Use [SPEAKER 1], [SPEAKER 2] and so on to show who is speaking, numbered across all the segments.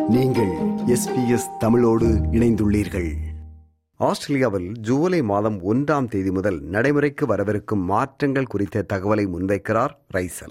[SPEAKER 1] நீங்கள் எஸ்பிஎஸ் தமிழோடு இணைந்துள்ளீர்கள் ஆஸ்திரேலியாவில் ஜூலை மாதம் ஒன்றாம் தேதி முதல் நடைமுறைக்கு வரவிருக்கும் மாற்றங்கள் குறித்த தகவலை முன்வைக்கிறார் ரைசல்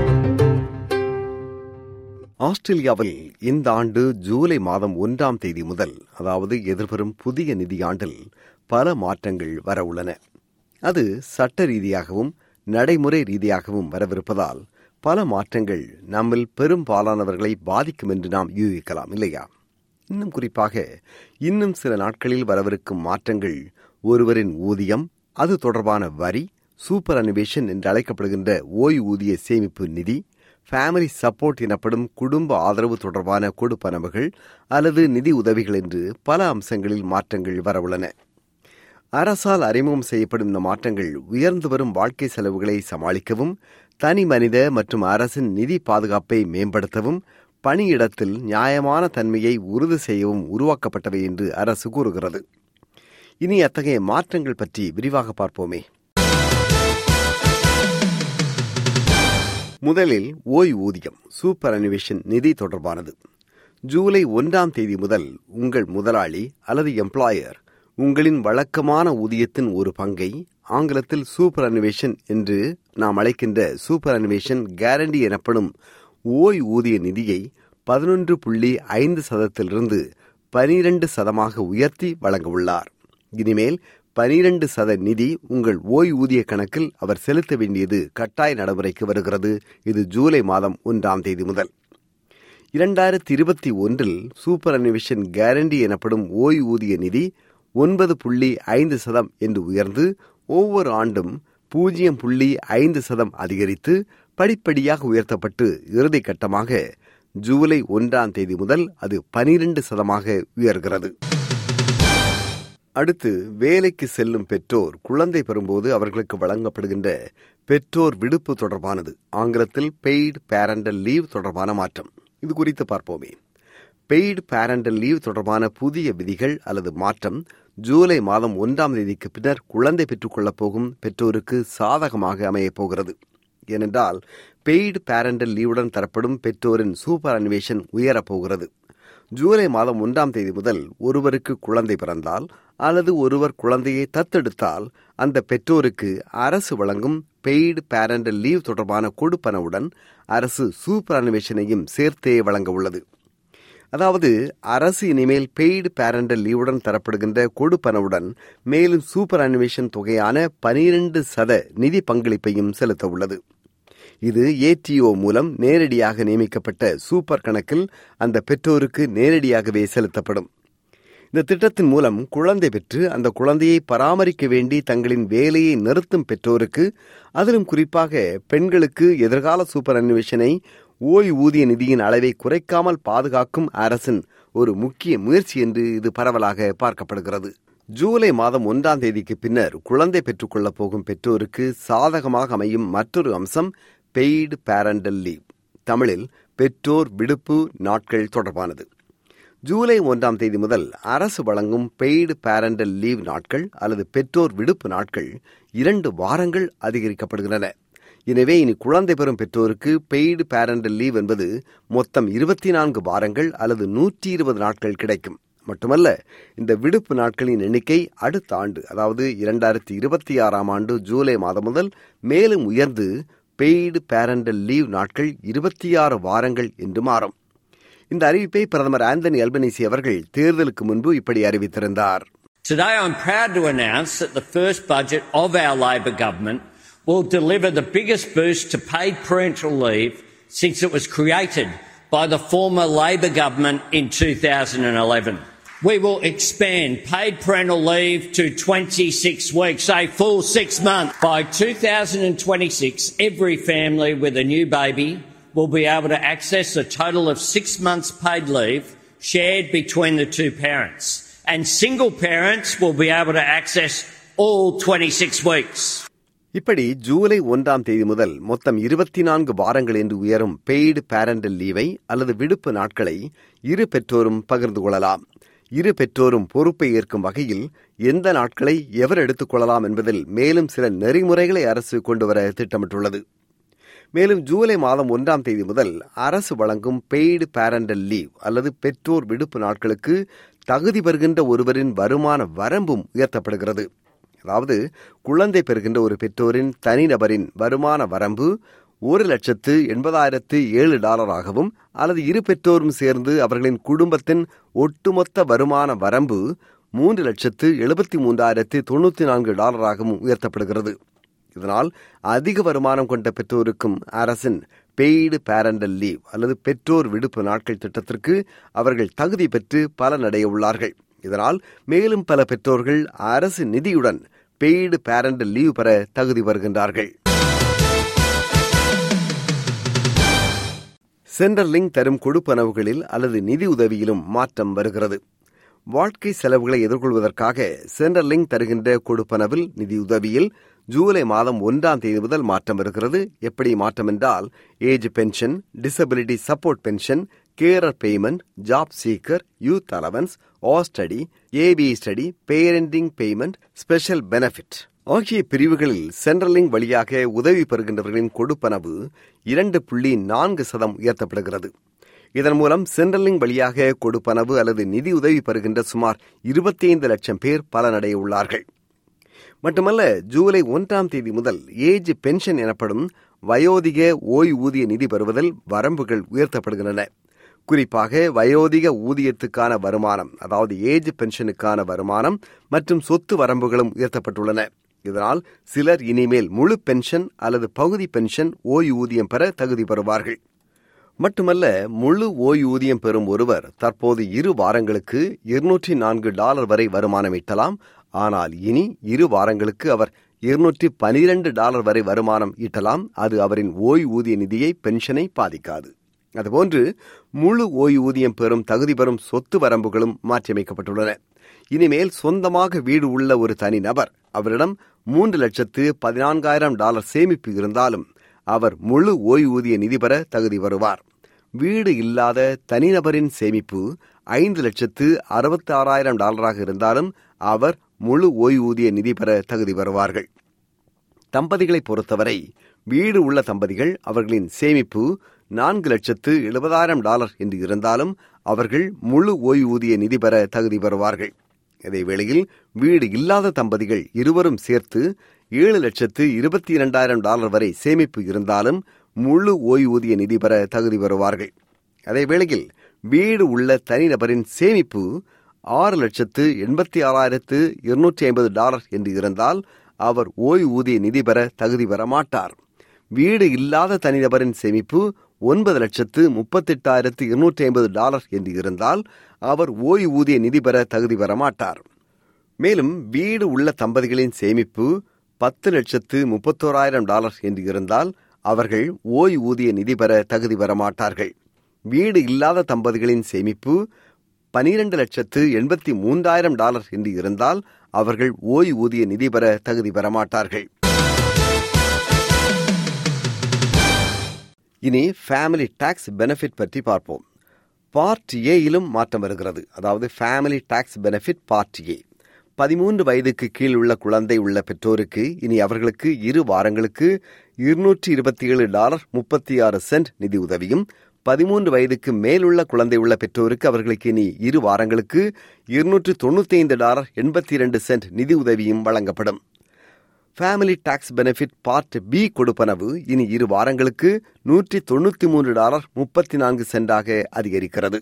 [SPEAKER 1] ஆஸ்திரேலியாவில் இந்த ஆண்டு ஜூலை மாதம் ஒன்றாம் தேதி முதல் அதாவது எதிர்வரும் புதிய நிதியாண்டில் பல மாற்றங்கள் வரவுள்ளன அது சட்ட ரீதியாகவும் நடைமுறை ரீதியாகவும் வரவிருப்பதால் பல மாற்றங்கள் நம்மில் பெரும்பாலானவர்களை பாதிக்கும் என்று நாம் யூகிக்கலாம் இல்லையா இன்னும் குறிப்பாக இன்னும் சில நாட்களில் வரவிருக்கும் மாற்றங்கள் ஒருவரின் ஊதியம் அது தொடர்பான வரி சூப்பர் அனிவேஷன் என்று அழைக்கப்படுகின்ற ஓய்வூதிய சேமிப்பு நிதி ஃபேமிலி சப்போர்ட் எனப்படும் குடும்ப ஆதரவு தொடர்பான கொடுப்பனவுகள் அல்லது நிதி உதவிகள் என்று பல அம்சங்களில் மாற்றங்கள் வரவுள்ளன அரசால் அறிமுகம் செய்யப்படும் இந்த மாற்றங்கள் உயர்ந்து வரும் வாழ்க்கை செலவுகளை சமாளிக்கவும் தனி மனித மற்றும் அரசின் நிதி பாதுகாப்பை மேம்படுத்தவும் பணியிடத்தில் நியாயமான தன்மையை உறுதி செய்யவும் உருவாக்கப்பட்டவை என்று அரசு கூறுகிறது இனி அத்தகைய மாற்றங்கள் பற்றி விரிவாக பார்ப்போமே முதலில் ஓய்வூதியம் சூப்பர் அனிவேஷன் நிதி தொடர்பானது ஜூலை ஒன்றாம் தேதி முதல் உங்கள் முதலாளி அல்லது எம்ப்ளாயர் உங்களின் வழக்கமான ஊதியத்தின் ஒரு பங்கை ஆங்கிலத்தில் சூப்பர் அனிவேஷன் என்று நாம் அழைக்கின்ற சூப்பர் அனிவேஷன் கேரண்டி எனப்படும் ஓய்வூதிய நிதியை பதினொன்று புள்ளி ஐந்து சதத்திலிருந்து பனிரெண்டு சதமாக உயர்த்தி வழங்க உள்ளார் இனிமேல் பனிரெண்டு சத நிதி உங்கள் ஓய்வூதிய கணக்கில் அவர் செலுத்த வேண்டியது கட்டாய நடைமுறைக்கு வருகிறது இது ஜூலை மாதம் ஒன்றாம் தேதி முதல் இரண்டாயிரத்தி இருபத்தி ஒன்றில் சூப்பர் அனிவேஷன் கேரண்டி எனப்படும் ஓய்வூதிய நிதி ஒன்பது புள்ளி ஐந்து சதம் என்று உயர்ந்து ஒவ்வொரு ஆண்டும் பூஜ்ஜியம் புள்ளி ஐந்து சதம் அதிகரித்து படிப்படியாக உயர்த்தப்பட்டு இறுதி கட்டமாக ஜூலை ஒன்றாம் தேதி முதல் அது பனிரெண்டு சதமாக உயர்கிறது அடுத்து வேலைக்கு செல்லும் பெற்றோர் குழந்தை பெறும்போது அவர்களுக்கு வழங்கப்படுகின்ற பெற்றோர் விடுப்பு தொடர்பானது ஆங்கிலத்தில் பெய்டு பேரண்டல் லீவ் தொடர்பான மாற்றம் இது குறித்து பார்ப்போமே பெய்டு பேரண்டல் லீவ் தொடர்பான புதிய விதிகள் அல்லது மாற்றம் ஜூலை மாதம் ஒன்றாம் தேதிக்கு பின்னர் குழந்தை பெற்றுக்கொள்ளப் போகும் பெற்றோருக்கு சாதகமாக அமையப் போகிறது ஏனென்றால் பெய்டு பேரண்டல் லீவுடன் தரப்படும் பெற்றோரின் சூப்பர் அனிவேஷன் உயரப்போகிறது ஜூலை மாதம் ஒன்றாம் தேதி முதல் ஒருவருக்கு குழந்தை பிறந்தால் அல்லது ஒருவர் குழந்தையை தத்தெடுத்தால் அந்த பெற்றோருக்கு அரசு வழங்கும் பெய்டு பேரண்டல் லீவ் தொடர்பான கொடுப்பனவுடன் அரசு சூப்பர் அனிவேஷனையும் சேர்த்தே வழங்க உள்ளது அதாவது அரசு இனிமேல் பெய்டு பேரண்டல் லீவுடன் தரப்படுகின்ற கொடுப்பனவுடன் மேலும் சூப்பர் அனிவேஷன் தொகையான பனிரெண்டு சத நிதி பங்களிப்பையும் செலுத்த உள்ளது இது ஏடிஓ மூலம் நேரடியாக நியமிக்கப்பட்ட சூப்பர் கணக்கில் அந்த பெற்றோருக்கு நேரடியாகவே செலுத்தப்படும் இந்த திட்டத்தின் மூலம் குழந்தை பெற்று அந்த குழந்தையை பராமரிக்க வேண்டி தங்களின் வேலையை நிறுத்தும் பெற்றோருக்கு அதிலும் குறிப்பாக பெண்களுக்கு எதிர்கால சூப்பர் அன்வேஷனை ஓய்வூதிய நிதியின் அளவை குறைக்காமல் பாதுகாக்கும் அரசின் ஒரு முக்கிய முயற்சி என்று இது பரவலாக பார்க்கப்படுகிறது ஜூலை மாதம் ஒன்றாம் தேதிக்கு பின்னர் குழந்தை பெற்றுக்கொள்ளப் போகும் பெற்றோருக்கு சாதகமாக அமையும் மற்றொரு அம்சம் பெய்டு பேரண்டல் லீவ் தமிழில் பெற்றோர் விடுப்பு நாட்கள் தொடர்பானது ஜூலை ஒன்றாம் தேதி முதல் அரசு வழங்கும் பெய்டு பேரண்டல் லீவ் நாட்கள் அல்லது பெற்றோர் விடுப்பு நாட்கள் இரண்டு வாரங்கள் அதிகரிக்கப்படுகின்றன எனவே இனி குழந்தை பெறும் பெற்றோருக்கு பெய்டு பேரண்டல் லீவ் என்பது மொத்தம் இருபத்தி நான்கு வாரங்கள் அல்லது நூற்றி இருபது நாட்கள் கிடைக்கும் மட்டுமல்ல இந்த விடுப்பு நாட்களின் எண்ணிக்கை அடுத்த ஆண்டு அதாவது இரண்டாயிரத்தி இருபத்தி ஆறாம் ஆண்டு ஜூலை மாதம் முதல் மேலும் உயர்ந்து பெய்டு பேரண்டல் லீவ் நாட்கள் இருபத்தி ஆறு வாரங்கள் என்று மாறும் இந்த அறிவிப்பை பிரதமர் ஆந்தனி அல்பனிசி அவர்கள் தேர்தலுக்கு முன்பு இப்படி அறிவித்திருந்தார்
[SPEAKER 2] Today I'm proud to announce that the first budget of our Labor government will deliver the biggest boost to paid parental leave since it was created by the former Labor government in 2011. We will expand paid parental leave to 26 weeks, a full six months. By 2026, every family with a new baby will be able to access a total of six months paid leave shared between the two parents. And single parents will be able to access all 26 weeks.
[SPEAKER 1] இப்படி ஜூலை ஒன்றாம் தேதி முதல் மொத்தம் இருபத்தி நான்கு வாரங்கள் என்று உயரும் பெய்டு பேரண்டல் லீவை அல்லது விடுப்பு நாட்களை இரு பெற்றோரும் பகிர்ந்து கொள்ளலாம் இரு பெற்றோரும் பொறுப்பை ஏற்கும் வகையில் எந்த நாட்களை எவர் எடுத்துக் கொள்ளலாம் என்பதில் மேலும் சில நெறிமுறைகளை அரசு கொண்டுவர திட்டமிட்டுள்ளது மேலும் ஜூலை மாதம் ஒன்றாம் தேதி முதல் அரசு வழங்கும் பெய்டு பேரண்டல் லீவ் அல்லது பெற்றோர் விடுப்பு நாட்களுக்கு தகுதி பெறுகின்ற ஒருவரின் வருமான வரம்பும் உயர்த்தப்படுகிறது அதாவது குழந்தை பெறுகின்ற ஒரு பெற்றோரின் தனிநபரின் வருமான வரம்பு ஒரு லட்சத்து எண்பதாயிரத்து ஏழு டாலராகவும் அல்லது இரு பெற்றோரும் சேர்ந்து அவர்களின் குடும்பத்தின் ஒட்டுமொத்த வருமான வரம்பு மூன்று லட்சத்து எழுபத்தி மூன்றாயிரத்து தொண்ணூற்றி நான்கு டாலராகவும் உயர்த்தப்படுகிறது இதனால் அதிக வருமானம் கொண்ட பெற்றோருக்கும் அரசின் பெய்டு பேரண்டல் லீவ் அல்லது பெற்றோர் விடுப்பு நாட்கள் திட்டத்திற்கு அவர்கள் தகுதி பெற்று பலனடைய உள்ளார்கள் இதனால் மேலும் பல பெற்றோர்கள் அரசு நிதியுடன் பெய்டு பேரண்டல் லீவ் பெற தகுதி வருகின்றார்கள் சென்ட்ரல் லிங்க் தரும் கொடுப்பனவுகளில் அல்லது நிதி உதவியிலும் மாற்றம் வருகிறது வாழ்க்கை செலவுகளை எதிர்கொள்வதற்காக சென்ட்ரல் லிங்க் தருகின்ற கொடுப்பனவில் நிதியுதவியில் ஜூலை மாதம் ஒன்றாம் தேதி முதல் மாற்றம் இருக்கிறது எப்படி மாற்றம் என்றால் age pension disability support pension carer payment job seeker youth allowance Austudy Abstudy parenting payment special benefit ஆகிய பிரிவுகளில் சென்ட்ரலிங் வழியாக உதவி பெறுகின்றவர்களின் கொடுப்பனவு இரண்டு புள்ளி நான்கு சதம் உயர்த்தப்படுகிறது இதன் மூலம் சென்ட்ரலிங் வழியாக கொடுப்பனவு அல்லது நிதி உதவி பெறுகின்ற சுமார் இருபத்தி ஐந்து லட்சம் பேர் பலனடைய உள்ளார்கள் மட்டுமல்ல ஜூலை ஒன்றாம் தேதி முதல் ஏஜ் பென்ஷன் எனப்படும் வயோதிக ஓய்வூதிய நிதி பெறுவதில் வரம்புகள் உயர்த்தப்படுகின்றன குறிப்பாக வயோதிக ஊதியத்துக்கான வருமானம் அதாவது ஏஜ் பென்ஷனுக்கான வருமானம் மற்றும் சொத்து வரம்புகளும் உயர்த்தப்பட்டுள்ளன இதனால் சிலர் இனிமேல் முழு பென்ஷன் அல்லது பகுதி பென்ஷன் ஓய்வூதியம் பெற தகுதி பெறுவார்கள் மட்டுமல்ல முழு ஓய்வூதியம் பெறும் ஒருவர் தற்போது இரு வாரங்களுக்கு இருநூற்றி நான்கு டாலர் வரை வருமானம் ஈட்டலாம் ஆனால் இனி இரு வாரங்களுக்கு அவர் இருநூற்றி பனிரெண்டு டாலர் வரை வருமானம் ஈட்டலாம் அது அவரின் ஓய்வூதிய நிதியை பென்ஷனை பாதிக்காது அதுபோன்று முழு ஓய்வூதியம் பெறும் தகுதி பெறும் சொத்து வரம்புகளும் மாற்றியமைக்கப்பட்டுள்ளன இனிமேல் சொந்தமாக வீடு உள்ள ஒரு தனிநபர் அவரிடம் மூன்று லட்சத்து பதினான்காயிரம் டாலர் சேமிப்பு இருந்தாலும் அவர் முழு ஓய்வூதிய நிதி பெற தகுதி வருவார் வீடு இல்லாத தனிநபரின் சேமிப்பு ஐந்து லட்சத்து அறுபத்தி ஆறாயிரம் டாலராக இருந்தாலும் அவர் முழு ஓய்வூதிய நிதி பெற தகுதி வருவார்கள் தம்பதிகளை பொறுத்தவரை வீடு உள்ள தம்பதிகள் அவர்களின் சேமிப்பு நான்கு லட்சத்து எழுபதாயிரம் டாலர் என்று இருந்தாலும் அவர்கள் முழு ஓய்வூதிய நிதி பெற தகுதி பெறுவார்கள் அதே வேளையில் வீடு இல்லாத தம்பதிகள் இருவரும் சேர்த்து ஏழு லட்சத்து இருபத்தி இரண்டாயிரம் டாலர் வரை சேமிப்பு இருந்தாலும் முழு ஓய்வூதிய நிதி பெற தகுதி பெறுவார்கள் அதே வேளையில் வீடு உள்ள தனிநபரின் சேமிப்பு ஆறு லட்சத்து எண்பத்தி ஆறாயிரத்து இருநூற்றி ஐம்பது டாலர் என்று இருந்தால் அவர் ஓய்வூதிய நிதி பெற தகுதி பெற மாட்டார் வீடு இல்லாத தனிநபரின் சேமிப்பு ஒன்பது லட்சத்து முப்பத்தெட்டாயிரத்து இருநூற்றி ஐம்பது டாலர் என்று இருந்தால் அவர் ஓய்வூதிய நிதி பெற தகுதி பெற மாட்டார் மேலும் வீடு உள்ள தம்பதிகளின் சேமிப்பு பத்து லட்சத்து முப்பத்தோராயிரம் டாலர் என்று இருந்தால் அவர்கள் ஓய்வூதிய நிதி பெற தகுதி பெற மாட்டார்கள் வீடு இல்லாத தம்பதிகளின் சேமிப்பு பனிரெண்டு லட்சத்து எண்பத்தி மூன்றாயிரம் டாலர் என்று இருந்தால் அவர்கள் ஓய்வூதிய நிதி பெற தகுதி பெற மாட்டார்கள் இனி ஃபேமிலி டாக்ஸ் பெனிஃபிட் பற்றி பார்ப்போம் பார்ட் ஏயிலும் மாற்றம் வருகிறது அதாவது family tax benefit part A பதிமூன்று வயதுக்கு கீழ் உள்ள குழந்தை உள்ள பெற்றோருக்கு இனி அவர்களுக்கு இரு வாரங்களுக்கு இருநூற்றி இருபத்தி ஏழு டாலர் முப்பத்தி ஆறு சென்ட் நிதி உதவியும் பதிமூன்று வயதுக்கு மேலுள்ள குழந்தை உள்ள பெற்றோருக்கு அவர்களுக்கு இனி இரு வாரங்களுக்கு இருநூற்று தொண்ணூத்தி ஐந்து டாலர் எண்பத்தி இரண்டு சென்ட் நிதி உதவியும் வழங்கப்படும் family tax benefit part B கொடுப்பனவு இனி இரு வாரங்களுக்கு நூற்றி தொண்ணூத்தி மூன்று டாலர் முப்பத்தி நான்கு சென்டாக அதிகரிக்கிறது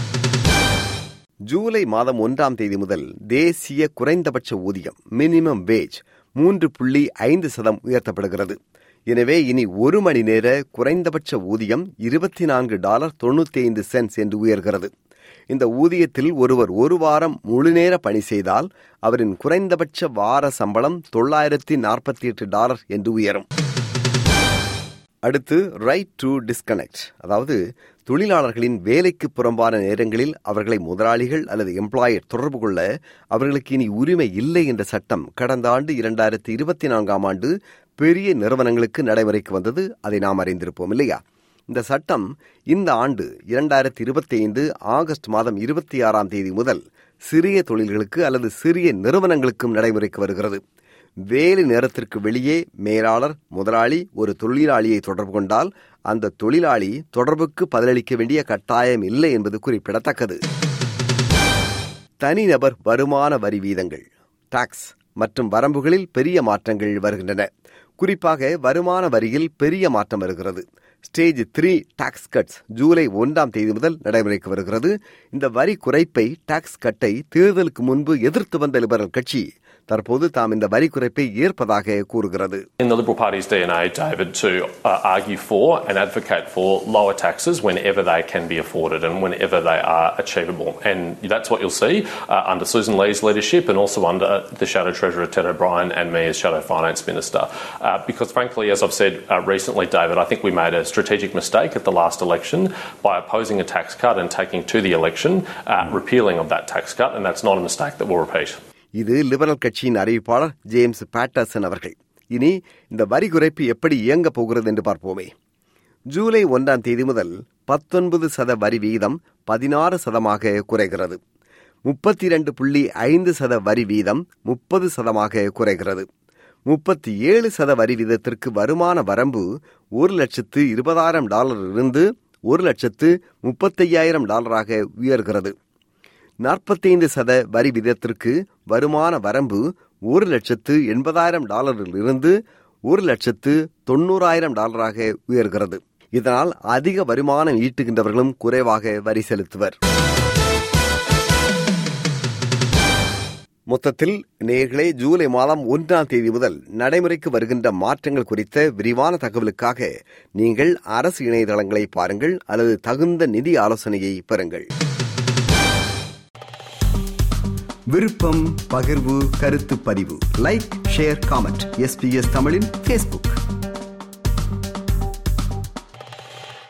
[SPEAKER 1] ஜூலை மாதம் ஒன்றாம் தேதி முதல் தேசிய குறைந்தபட்ச ஊதியம் மினிமம் வேஜ் மூன்று புள்ளி ஐந்து சதம் உயர்த்தப்படுகிறது எனவே இனி ஒரு மணி நேர குறைந்தபட்ச ஊதியம் இருபத்தி நான்கு டாலர் தொண்ணூத்தி ஐந்து சென்ட்ஸ் என்று உயர்கிறது இந்த ஊதியத்தில் ஒருவர் ஒரு வாரம் முழுநேர பணி செய்தால் அவரின் குறைந்தபட்ச வார சம்பளம் தொள்ளாயிரத்தி நாற்பத்தி எட்டு டாலர் என்று உயரும் அடுத்து ரைட் டு டிஸ்கனெக்ட் அதாவது தொழிலாளர்களின் வேலைக்கு புறம்பான நேரங்களில் அவர்களை முதலாளிகள் அல்லது எம்ப்ளாயர் தொடர்பு கொள்ள அவர்களுக்கு இனி உரிமை இல்லை என்ற சட்டம் கடந்த ஆண்டு இரண்டாயிரத்தி இருபத்தி நான்காம் ஆண்டு பெரிய நிறுவனங்களுக்கு நடைமுறைக்கு வந்தது அதை நாம் அறிந்திருப்போம் இல்லையா இந்த சட்டம் இந்த ஆண்டு இரண்டாயிரத்தி இருபத்தி ஐந்து ஆகஸ்ட் மாதம் இருபத்தி ஆறாம் தேதி முதல் சிறிய தொழில்களுக்கு அல்லது சிறிய நிறுவனங்களுக்கும் நடைமுறைக்கு வருகிறது வேலை நேரத்திற்கு வெளியே மேலாளர் முதலாளி ஒரு தொழிலாளியை தொடர்பு கொண்டால் அந்த தொழிலாளி தொடர்புக்கு பதிலளிக்க வேண்டிய கட்டாயம் இல்லை என்பது குறிப்பிடத்தக்கது தனிநபர் வருமான வரி வீதங்கள் டாக்ஸ் மற்றும் வரம்புகளில் பெரிய மாற்றங்கள் வருகின்றன குறிப்பாக வருமான வரியில் பெரிய மாற்றம் வருகிறது stage three tax cuts July ஒன்றாம் தேதி முதல் நடைமுறைக்கு வருகிறது இந்த வரி குறைப்பை டாக்ஸ் கட்டை தேர்தலுக்கு முன்பு எதிர்த்து வந்த லிபரல் கட்சி தற்போது தாம் இந்த வரி குறைப்பை ஏற்பதாக கூறுகிறது
[SPEAKER 3] In the Liberal Party's DNA, David, to uh, argue for and advocate for lower taxes whenever they can be afforded and whenever they are achievable. And that's what you'll see uh, under Susan Lee's leadership and also under the Shadow Treasurer Ted O'Brien and me as Shadow Finance Minister. Uh, because frankly, as I've said uh, recently, David, I think we made a strategic mistake at the last election by opposing a tax cut and taking to the election uh, repealing of that tax cut, and that's not a mistake that we'll repeat.
[SPEAKER 1] இது Liberal கட்சியின் அறிவிப்பாளர் James Patterson அவர்கள் இனி இந்த வரி குறைப்பு எப்படி இயங்கப் போகிறது என்று பார்ப்போமே ஜூலை ஒன்றாம் தேதி முதல் பத்தொன்பது சத வரி வீதம் பதினாறு சதமாக குறைகிறது முப்பத்தி இரண்டு புள்ளி ஐந்து சத வரி வீதம் முப்பது சதமாக குறைகிறது முப்பத்தி ஏழு சத வரி வீதத்திற்கு வருமான வரம்பு ஒரு லட்சத்து இருபதாயிரம் டாலரிலிருந்து ஒரு லட்சத்து முப்பத்தையாயிரம் டாலராக உயர்கிறது நாற்பத்தைந்து சத வரி விதத்திற்கு வருமான வரம்பு ஒரு லட்சத்து எண்பதாயிரம் டாலரில் இருந்து ஒரு லட்சத்து தொண்ணூறாயிரம் டாலராக உயர்கிறது இதனால் அதிக வருமானம் ஈட்டுகின்றவர்களும் குறைவாக வரி செலுத்துவர் மொத்தத்தில் நேர்களே ஜூலை மாதம் ஒன்றாம் தேதி முதல் நடைமுறைக்கு வருகின்ற மாற்றங்கள் குறித்த விரிவான தகவலுக்காக நீங்கள் அரசு இணையதளங்களை பாருங்கள் அல்லது தகுந்த நிதி ஆலோசனையை பெறுங்கள் விருப்பம் பகிர்வு கருத்து பதிவு லைக் ஷேர் காமெண்ட் எஸ்பிஎஸ் தமிழின் ஃபேஸ்புக்